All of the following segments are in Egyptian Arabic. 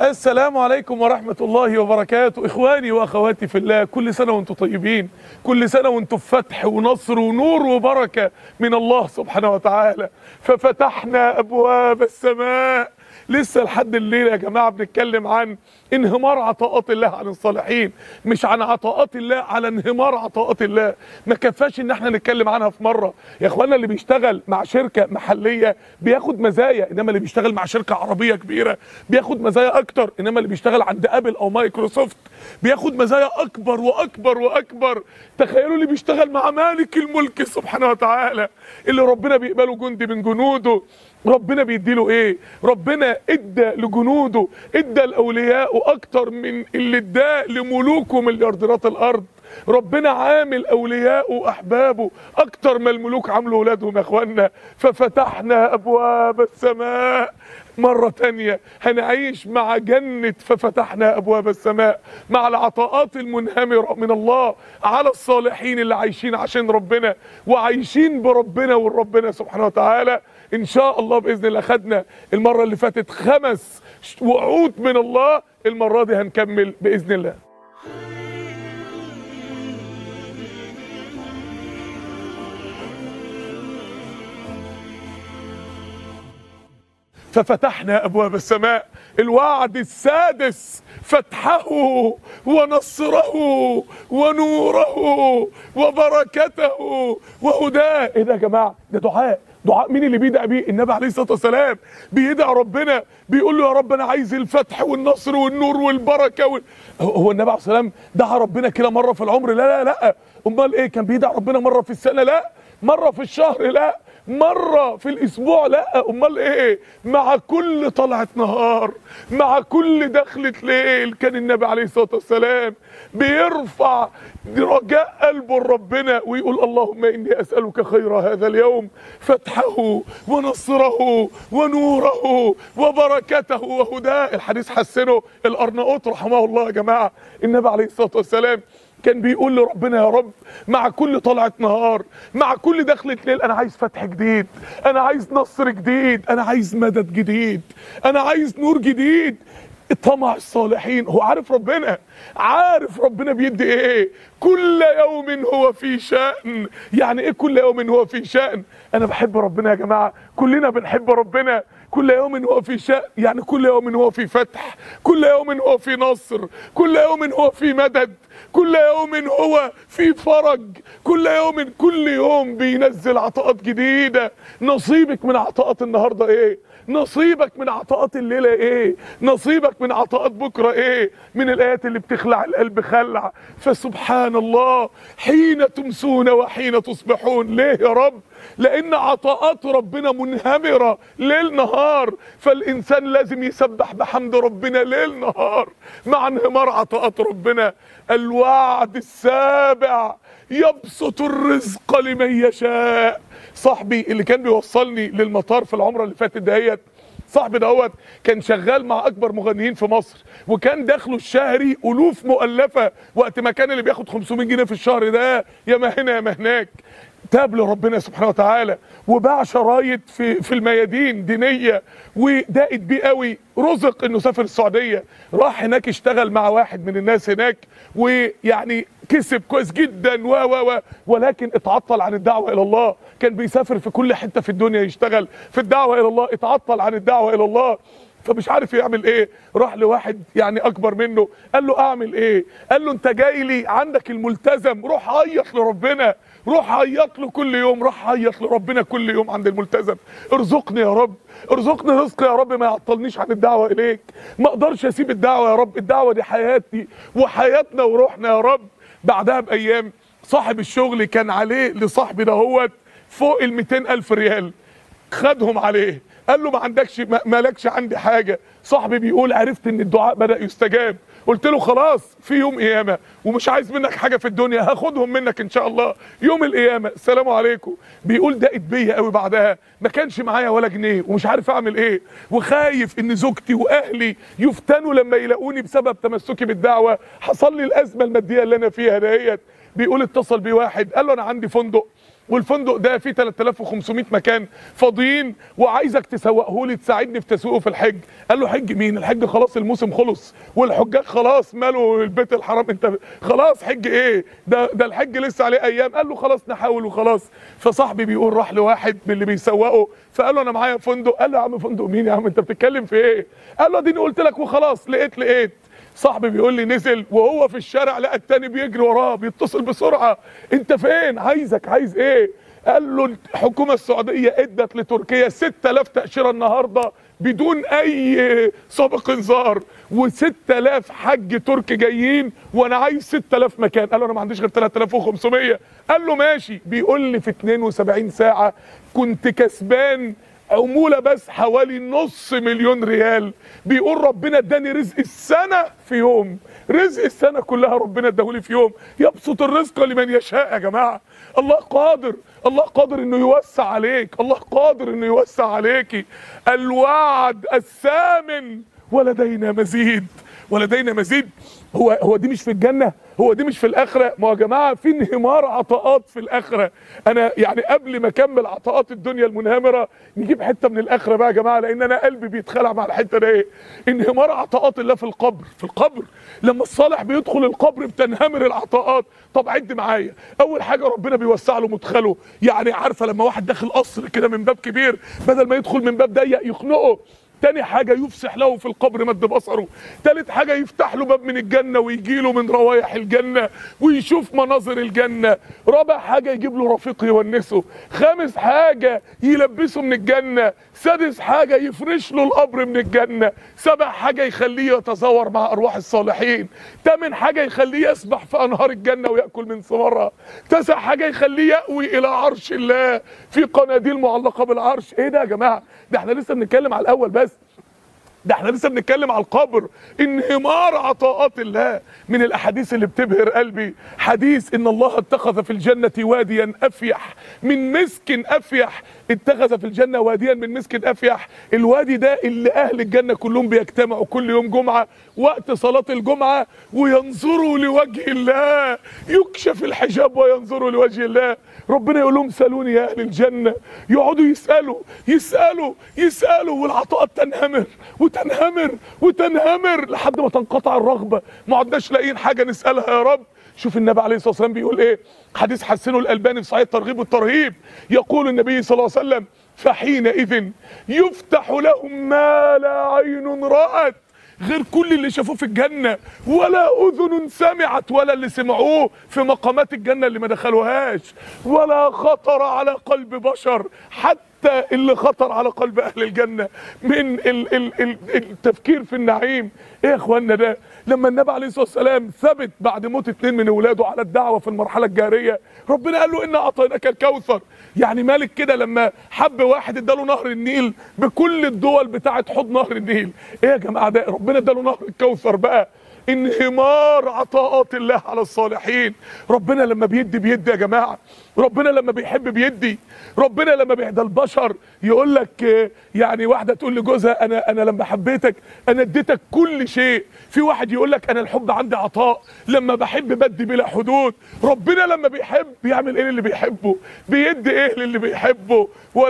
السلام عليكم ورحمة الله وبركاته إخواني وأخواتي في الله كل سنة وأنتم طيبين كل سنة وأنتم في فتح ونصر ونور وبركة من الله سبحانه وتعالى ففتحنا أبواب السماء لسه لحد الليل يا جماعة بنتكلم عن انهمار عطاءات الله عن الصالحين مش عن عطاءات الله على انهمار عطاءات الله ما كفاش ان احنا نتكلم عنها في مرة يا اخوانا اللي بيشتغل مع شركة محلية بياخد مزايا انما اللي بيشتغل مع شركة عربية كبيرة بياخد مزايا اكتر انما اللي بيشتغل عند ابل او مايكروسوفت بياخد مزايا اكبر واكبر واكبر تخيلوا اللي بيشتغل مع مالك الملك سبحانه وتعالى اللي ربنا بيقبله جندي من جنوده ربنا بيديله ايه ربنا ادى لجنوده ادى لاوليائه اكتر من اللي اداه لملوكه مليارديرات الارض ربنا عامل اوليائه واحبابه اكتر ما الملوك عاملوا اولادهم يا اخوانا ففتحنا ابواب السماء مرة تانية هنعيش مع جنة ففتحنا أبواب السماء مع العطاءات المنهمرة من الله على الصالحين اللي عايشين عشان ربنا وعايشين بربنا والربنا سبحانه وتعالى إن شاء الله بإذن الله خدنا المرة اللي فاتت خمس وعود من الله المرة دي هنكمل بإذن الله ففتحنا ابواب السماء الوعد السادس فتحه ونصره ونوره وبركته وهداه ايه ده يا جماعه ده دعاء دعاء مين اللي بيدعي بيه النبي عليه الصلاه والسلام بيدعي ربنا بيقول له يا رب انا عايز الفتح والنصر والنور والبركه وال... هو النبي عليه الصلاه والسلام دعا ربنا كده مره في العمر لا لا لا امال ايه كان بيدعي ربنا مره في السنه لا مره في الشهر لا مرة في الأسبوع لا أمال إيه مع كل طلعة نهار مع كل دخلة ليل كان النبي عليه الصلاة والسلام بيرفع رجاء قلبه لربنا ويقول اللهم إني أسألك خير هذا اليوم فتحه ونصره ونوره وبركته وهداه الحديث حسنه الأرناؤوط رحمه الله يا جماعة النبي عليه الصلاة والسلام كان بيقول لربنا يا رب مع كل طلعة نهار مع كل دخلة ليل انا عايز فتح جديد انا عايز نصر جديد انا عايز مدد جديد انا عايز نور جديد طمع الصالحين هو عارف ربنا عارف ربنا بيدي ايه كل يوم هو في شأن يعني ايه كل يوم هو في شأن انا بحب ربنا يا جماعة كلنا بنحب ربنا كل يوم هو في شأن يعني كل يوم هو في فتح كل يوم هو في نصر كل يوم هو في مدد كل يوم هو في فرج كل يوم كل يوم بينزل عطاءات جديدة نصيبك من عطاءات النهاردة ايه نصيبك من عطاءات الليلة ايه نصيبك من عطاءات بكرة ايه من الايات اللي بتخلع القلب خلع فسبحان الله حين تمسون وحين تصبحون ليه يا رب لان عطاءات ربنا منهمرة ليل نهار فالانسان لازم يسبح بحمد ربنا ليل نهار مع انهمار عطاءات ربنا الوعد السابع يبسط الرزق لمن يشاء صاحبي اللي كان بيوصلني للمطار في العمره اللي فاتت دهيت صاحبي دوت كان شغال مع اكبر مغنيين في مصر وكان دخله الشهري الوف مؤلفه وقت ما كان اللي بياخد 500 جنيه في الشهر ده يا ما هنا يا ما هناك تاب لربنا سبحانه وتعالى وباع شرايط في في الميادين دينيه وضاقت بيه قوي رزق انه سافر السعوديه راح هناك اشتغل مع واحد من الناس هناك ويعني كسب كويس جدا و و و ولكن اتعطل عن الدعوه الى الله كان بيسافر في كل حته في الدنيا يشتغل في الدعوه الى الله اتعطل عن الدعوه الى الله فمش عارف يعمل ايه راح لواحد يعني اكبر منه قال له اعمل ايه قال له انت جاي لي عندك الملتزم روح عيط لربنا روح عيط له كل يوم روح عيط لربنا كل يوم عند الملتزم ارزقني يا رب ارزقني رزق يا رب ما يعطلنيش عن الدعوه اليك ما اقدرش اسيب الدعوه يا رب الدعوه دي حياتي وحياتنا وروحنا يا رب بعدها بايام صاحب الشغل كان عليه لصاحبي دهوت فوق ال 200 الف ريال خدهم عليه قال له ما عندكش ما مالكش عندي حاجه صاحبي بيقول عرفت ان الدعاء بدا يستجاب قلت له خلاص في يوم قيامه ومش عايز منك حاجه في الدنيا هاخدهم منك ان شاء الله يوم القيامه السلام عليكم بيقول دقت بيا قوي بعدها ما كانش معايا ولا جنيه ومش عارف اعمل ايه وخايف ان زوجتي واهلي يفتنوا لما يلاقوني بسبب تمسكي بالدعوه حصل لي الازمه الماديه اللي انا فيها ديت بيقول اتصل بيه واحد قال له انا عندي فندق والفندق ده فيه 3500 مكان فاضيين وعايزك تسوقه لي تساعدني في تسويقه في الحج قال له حج مين الحج خلاص الموسم خلص والحجاج خلاص مالوا البيت الحرام انت خلاص حج ايه ده ده الحج لسه عليه ايام قال له خلاص نحاول وخلاص فصاحبي بيقول راح لواحد من اللي بيسوقه فقال له انا معايا فندق قال له يا عم فندق مين يا عم انت بتتكلم في ايه قال له اديني قلت لك وخلاص لقيت لقيت صاحبي بيقول لي نزل وهو في الشارع لقى التاني بيجري وراه بيتصل بسرعه انت فين عايزك عايز ايه قال له الحكومه السعوديه ادت لتركيا 6000 تاشيره النهارده بدون اي سابق انذار و6000 حج تركي جايين وانا عايز 6000 مكان قال له انا ما عنديش غير 3500 قال له ماشي بيقول لي في 72 ساعه كنت كسبان عمولة بس حوالي نص مليون ريال بيقول ربنا اداني رزق السنة في يوم رزق السنة كلها ربنا اداهولي في يوم يبسط الرزق لمن يشاء يا جماعة الله قادر الله قادر انه يوسع عليك الله قادر انه يوسع عليكي الوعد الثامن ولدينا مزيد ولدينا مزيد هو هو دي مش في الجنه هو دي مش في الاخره ما يا جماعه في انهمار عطاءات في الاخره انا يعني قبل ما اكمل عطاءات الدنيا المنهمره نجيب حته من الاخره بقى يا جماعه لان انا قلبي بيتخلع مع الحته دي ايه انهمار عطاءات الله في القبر في القبر لما الصالح بيدخل القبر بتنهمر العطاءات طب عد معايا اول حاجه ربنا بيوسع له مدخله يعني عارفه لما واحد داخل قصر كده من باب كبير بدل ما يدخل من باب ضيق يخنقه تاني حاجة يفسح له في القبر مد بصره تالت حاجة يفتح له باب من الجنة ويجي له من روايح الجنة ويشوف مناظر الجنة رابع حاجة يجيب له رفيق يونسه خامس حاجة يلبسه من الجنة سادس حاجة يفرش له القبر من الجنة سبع حاجة يخليه يتزاور مع أرواح الصالحين تامن حاجة يخليه يسبح في أنهار الجنة ويأكل من ثمرها تسع حاجة يخليه يأوي إلى عرش الله في قناديل معلقة بالعرش إيه ده يا جماعة ده احنا لسه بنتكلم على الأول بس ده احنا لسه بنتكلم على القبر انهمار عطاءات الله من الاحاديث اللي بتبهر قلبي حديث ان الله اتخذ في الجنه واديا افيح من مسك افيح اتخذ في الجنه واديا من مسك افيح الوادي ده اللي اهل الجنه كلهم بيجتمعوا كل يوم جمعه وقت صلاه الجمعه وينظروا لوجه الله يكشف الحجاب وينظروا لوجه الله ربنا يقول لهم سالوني يا اهل الجنه يقعدوا يسالوا يسالوا يسالوا والعطاءات تنهمر وتنهمر وتنهمر لحد ما تنقطع الرغبه ما عدناش لاقيين حاجه نسالها يا رب شوف النبي عليه الصلاه والسلام بيقول ايه حديث حسنه الالباني في صحيح الترغيب والترهيب يقول النبي صلى الله عليه وسلم فحينئذ يفتح لهم ما لا عين رأت غير كل اللي شافوه في الجنة ولا أذن سمعت ولا اللي سمعوه في مقامات الجنة اللي ما دخلوهاش ولا خطر على قلب بشر حتى اللي خطر على قلب أهل الجنة من ال ال ال التفكير في النعيم إيه يا إخوانا ده لما النبي عليه الصلاة والسلام ثبت بعد موت اتنين من أولاده على الدعوة في المرحلة الجارية ربنا قال له إنا أعطيناك الكوثر يعني مالك كده لما حب واحد اداله نهر النيل بكل الدول بتاعت حوض نهر النيل ايه يا جماعه ده ربنا اداله نهر الكوثر بقى انهمار عطاءات الله على الصالحين ربنا لما بيدي بيدي يا جماعه ربنا لما بيحب بيدي ربنا لما بيهدى البشر يقول لك يعني واحده تقول لجوزها انا انا لما حبيتك انا اديتك كل شيء في واحد يقول لك انا الحب عندي عطاء لما بحب بدي بلا حدود ربنا لما بيحب بيعمل ايه للي بيحبه بيدي ايه للي بيحبه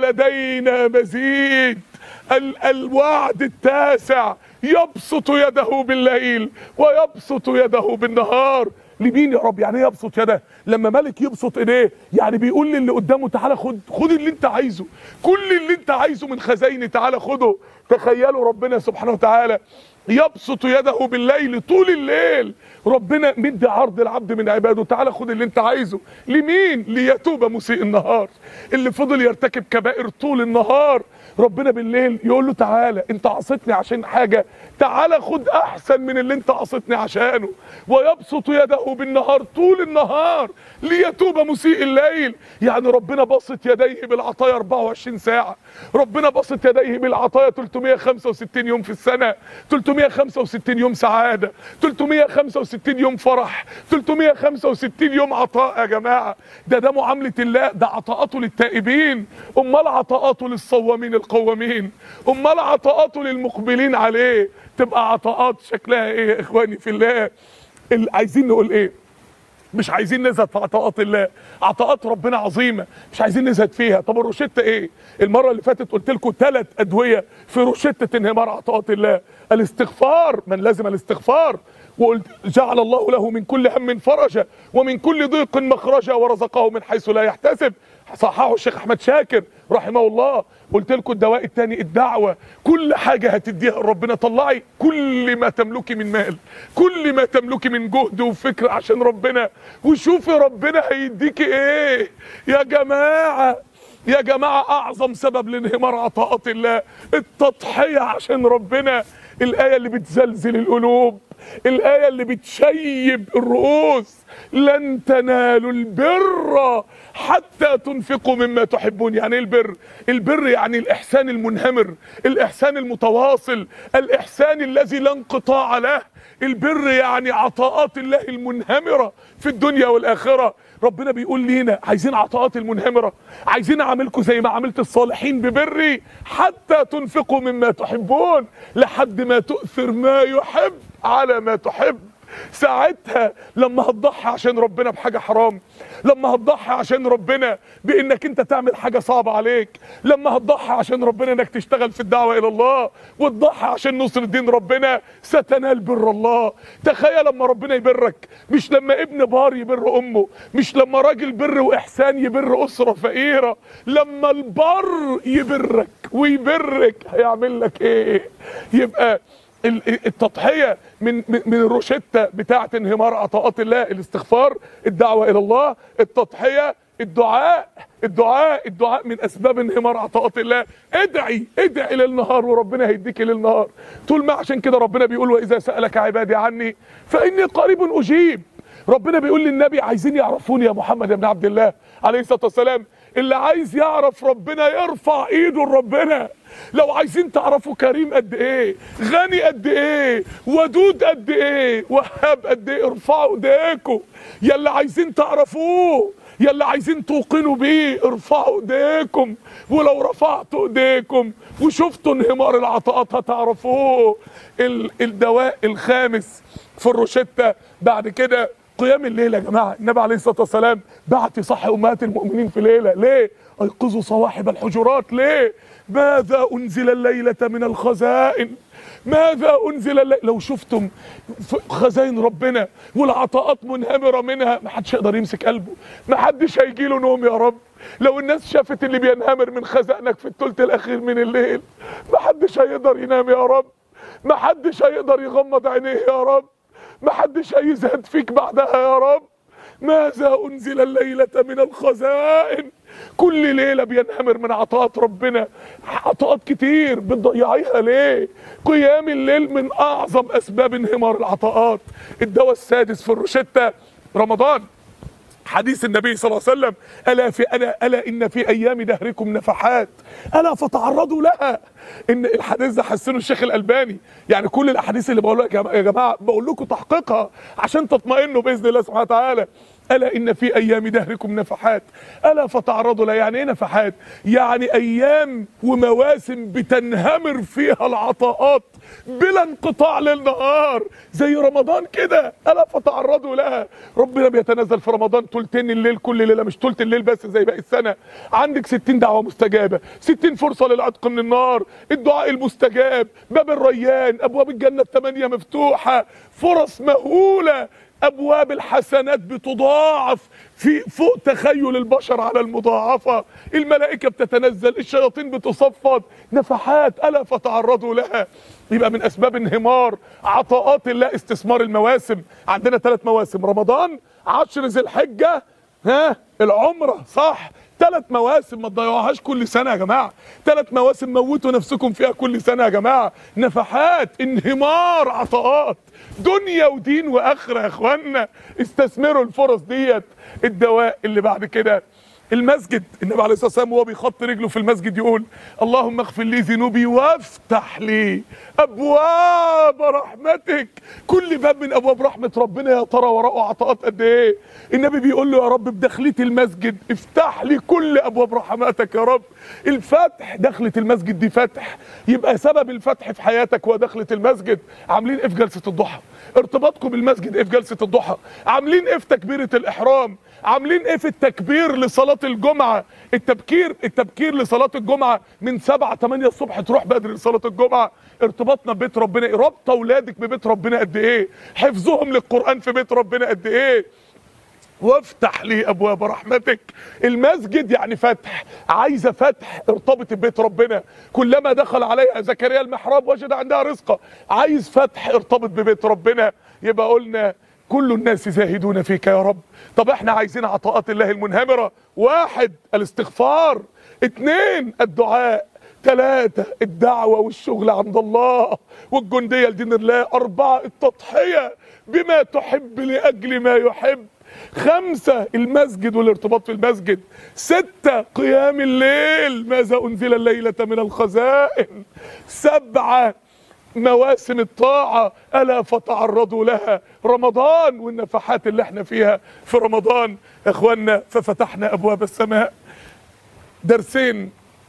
ولدينا مزيد ال الوعد التاسع يبسط يده بالليل ويبسط يده بالنهار لمين يا رب يعني ايه يبسط يده لما ملك يبسط ايديه يعني بيقول للي قدامه تعالى خد خد اللي انت عايزه كل اللي انت عايزه من خزايني تعالى خده تخيلوا ربنا سبحانه وتعالى يبسط يده بالليل طول الليل ربنا مدي عرض العبد من عباده تعالى خد اللي انت عايزه لمين ليتوب مسيء النهار اللي فضل يرتكب كبائر طول النهار ربنا بالليل يقول له تعالى انت عصيتني عشان حاجه تعالى خد احسن من اللي انت عصيتني عشانه ويبسط يده بالنهار طول النهار ليتوب مسيء الليل يعني ربنا بسط يديه بالعطايا 24 ساعه ربنا بسط يديه بالعطايا 365 يوم في السنه 365 يوم سعاده 365 يوم فرح 365 يوم عطاء يا جماعه ده ده معامله الله ده عطاءاته للتائبين امال عطاءاته للصوامين القوامين امال عطاءاته للمقبلين عليه تبقى عطاءات شكلها ايه يا اخواني في الله ال- عايزين نقول ايه مش عايزين نزهد في عطاءات الله عطاءات ربنا عظيمه مش عايزين نزهد فيها طب الروشته ايه المره اللي فاتت قلت لكم ثلاث ادويه في روشته انهمار عطاءات الله الاستغفار من لازم الاستغفار وقلت جعل الله له من كل هم فرجا ومن كل ضيق مخرجا ورزقه من حيث لا يحتسب صححه الشيخ احمد شاكر رحمه الله قلت لكم الدواء الثاني الدعوه كل حاجه هتديها ربنا طلعي كل ما تملكي من مال كل ما تملكي من جهد وفكر عشان ربنا وشوفي ربنا هيديكي ايه يا جماعه يا جماعه اعظم سبب لانهمار عطاءات الله التضحيه عشان ربنا الايه اللي بتزلزل القلوب الآية اللي بتشيب الرؤوس لن تنالوا البر حتى تنفقوا مما تحبون يعني ايه البر البر يعني الإحسان المنهمر الإحسان المتواصل الإحسان الذي لا انقطاع له البر يعني عطاءات الله المنهمرة في الدنيا والآخرة ربنا بيقول لينا عايزين عطاءات المنهمرة عايزين اعملكم زي ما عملت الصالحين ببري حتى تنفقوا مما تحبون لحد ما تؤثر ما يحب على ما تحب ساعتها لما هتضحي عشان ربنا بحاجه حرام لما هتضحي عشان ربنا بانك انت تعمل حاجه صعبه عليك لما هتضحي عشان ربنا انك تشتغل في الدعوه الى الله وتضحي عشان نصر دين ربنا ستنال بر الله تخيل لما ربنا يبرك مش لما ابن بار يبر امه مش لما راجل بر واحسان يبر اسره فقيره لما البر يبرك ويبرك هيعمل لك ايه يبقى التضحيه من من الروشته بتاعه انهمار عطاءات الله الاستغفار الدعوه الى الله التضحيه الدعاء الدعاء الدعاء من اسباب انهمار عطاءات الله ادعي ادعي للنهار وربنا هيديك للنهار طول ما عشان كده ربنا بيقول واذا سالك عبادي عني فاني قريب اجيب ربنا بيقول للنبي عايزين يعرفوني يا محمد يا ابن عبد الله عليه الصلاه والسلام اللي عايز يعرف ربنا يرفع ايده لربنا لو عايزين تعرفوا كريم قد ايه غني قد ايه ودود قد ايه وهاب قد ايه ارفعوا ايديكم يا اللي عايزين تعرفوه يا اللي عايزين توقنوا بيه ارفعوا ايديكم ولو رفعتوا ايديكم وشفتوا انهمار العطاءات هتعرفوه ال الدواء الخامس في الروشته بعد كده قيام الليل يا جماعه النبي عليه الصلاه والسلام بعت يصحي امهات المؤمنين في ليله ليه ايقظوا صواحب الحجرات ليه ماذا انزل الليله من الخزائن ماذا انزل الليل لو شفتم خزائن ربنا والعطاءات منهمره منها ما حدش يقدر يمسك قلبه ما حدش هيجي له نوم يا رب لو الناس شافت اللي بينهمر من خزائنك في الثلث الاخير من الليل ما حدش هيقدر ينام يا رب ما حدش هيقدر يغمض عينيه يا رب ما حدش هيزهد فيك بعدها يا رب ماذا انزل الليله من الخزائن كل ليله بينهمر من عطاءات ربنا عطاءات كتير بتضيعيها ليه قيام الليل من اعظم اسباب انهمار العطاءات الدواء السادس في الروشته رمضان حديث النبي صلى الله عليه وسلم الا في الا الا ان في ايام دهركم نفحات الا فتعرضوا لها ان الحديث ده حسنه الشيخ الالباني يعني كل الاحاديث اللي بقولها يا جماعه بقول لكم تحقيقها عشان تطمئنوا باذن الله سبحانه وتعالى الا ان في ايام دهركم نفحات الا فتعرضوا لها يعني ايه نفحات يعني ايام ومواسم بتنهمر فيها العطاءات بلا انقطاع للنهار زي رمضان كده الا فتعرضوا لها ربنا بيتنزل في رمضان تلتين الليل كل ليله مش تلت الليل بس زي باقي السنه عندك 60 دعوه مستجابه 60 فرصه للعتق من النار الدعاء المستجاب باب الريان ابواب الجنه الثمانيه مفتوحه فرص مهوله ابواب الحسنات بتضاعف في فوق تخيل البشر على المضاعفه الملائكه بتتنزل الشياطين بتصفد نفحات الا فتعرضوا لها يبقى من اسباب انهمار عطاءات الله استثمار المواسم عندنا ثلاث مواسم رمضان عشر ذي الحجه ها العمره صح ثلاث مواسم ما تضيعوهاش كل سنه يا جماعه ثلاث مواسم موتوا نفسكم فيها كل سنه يا جماعه نفحات انهمار عطاءات دنيا ودين واخره يا اخوانا استثمروا الفرص ديت الدواء اللي بعد كده المسجد النبي عليه الصلاه والسلام وهو بيخط رجله في المسجد يقول اللهم اغفر لي ذنوبي وافتح لي ابواب رحمتك كل باب من ابواب رحمه ربنا يا ترى وراءه عطاءات قد ايه النبي بيقول له يا رب بدخلتي المسجد افتح لي كل ابواب رحماتك يا رب الفتح دخلة المسجد دي فتح يبقى سبب الفتح في حياتك هو دخلة المسجد عاملين ايه في جلسة الضحى ارتباطكم بالمسجد ايه في جلسة الضحى عاملين ايه في تكبيرة الاحرام عاملين ايه في التكبير لصلاة الجمعة التبكير التبكير لصلاة الجمعة من 7 8 الصبح تروح بدري لصلاة الجمعة ارتباطنا ببيت ربنا ايه ربط اولادك ببيت ربنا قد ايه حفظهم للقرآن في بيت ربنا قد ايه وافتح لي ابواب رحمتك المسجد يعني فتح عايزه فتح ارتبط ببيت ربنا كلما دخل عليها زكريا المحراب وجد عندها رزقا عايز فتح ارتبط ببيت ربنا يبقى قلنا كل الناس زاهدون فيك يا رب طب احنا عايزين عطاءات الله المنهمره واحد الاستغفار اتنين الدعاء ثلاثة الدعوة والشغل عند الله والجندية لدين الله أربعة التضحية بما تحب لأجل ما يحب خمسة المسجد والارتباط في المسجد ستة قيام الليل ماذا أنزل الليلة من الخزائن سبعة مواسم الطاعة ألا فتعرضوا لها رمضان والنفحات اللي احنا فيها في رمضان اخوانا ففتحنا أبواب السماء درسين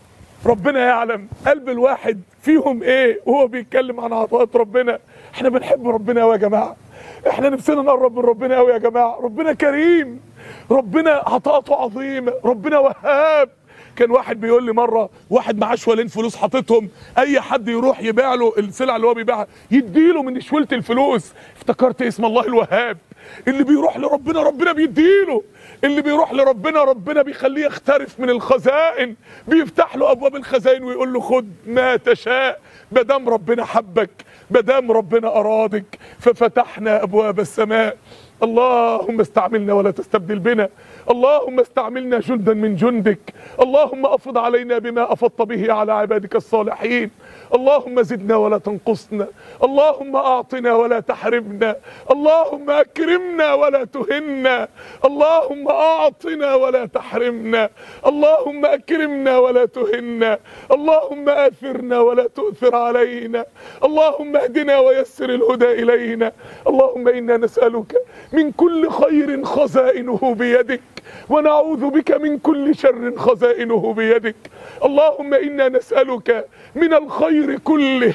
ربنا يعلم قلب الواحد فيهم ايه وهو بيتكلم عن عطاءات ربنا احنا بنحب ربنا قوي يا جماعه احنا نفسنا نقرب من ربنا قوي يا جماعه ربنا كريم ربنا عطاءاته عظيمه ربنا وهاب كان واحد بيقول لي مره واحد معاه شوالين فلوس حاططهم اي حد يروح يبيع له السلع اللي هو بيبيعها يديله من شويله الفلوس افتكرت اسم الله الوهاب اللي بيروح لربنا ربنا بيديله اللي بيروح لربنا ربنا بيخليه يخترف من الخزائن بيفتح له ابواب الخزائن ويقول له خد ما تشاء مادام ربنا حبك مادام ربنا ارادك ففتحنا ابواب السماء اللهم استعملنا ولا تستبدل بنا اللهم استعملنا جندا من جندك اللهم افض علينا بما افضت به على عبادك الصالحين اللهم زدنا ولا تنقصنا اللهم اعطنا ولا تحرمنا اللهم اكرمنا ولا تهنا اللهم اعطنا ولا تحرمنا اللهم اكرمنا ولا تهنا اللهم اثرنا ولا تؤثر علينا اللهم اهدنا ويسر الهدى الينا اللهم انا نسالك من كل خير خزائنه بيدك ونعوذ بك من كل شر خزائنه بيدك اللهم انا نسالك من الخير كله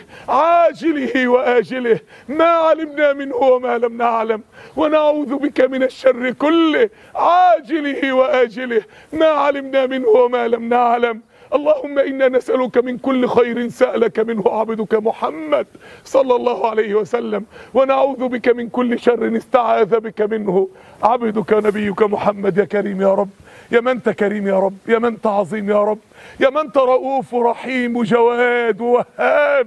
عاجله واجله ما علمنا منه وما لم نعلم ونعوذ بك من الشر كله عاجله واجله ما علمنا منه وما لم نعلم اللهم انا نسالك من كل خير سالك منه عبدك محمد صلى الله عليه وسلم ونعوذ بك من كل شر استعاذ بك منه عبدك نبيك محمد يا كريم يا رب يا من انت كريم يا رب يا من انت عظيم يا رب يا من انت رؤوف رحيم وجواد ووهاب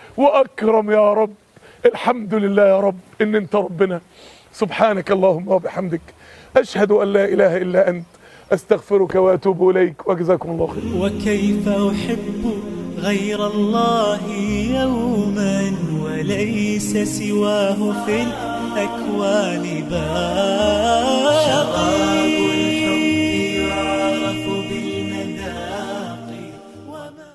واكرم يا رب الحمد لله يا رب ان انت ربنا سبحانك اللهم وبحمدك اشهد ان لا اله الا انت استغفرك واتوب اليك وجزاكم الله خير وكيف أحب غير الله يوما وليس سواه في الأكوان بار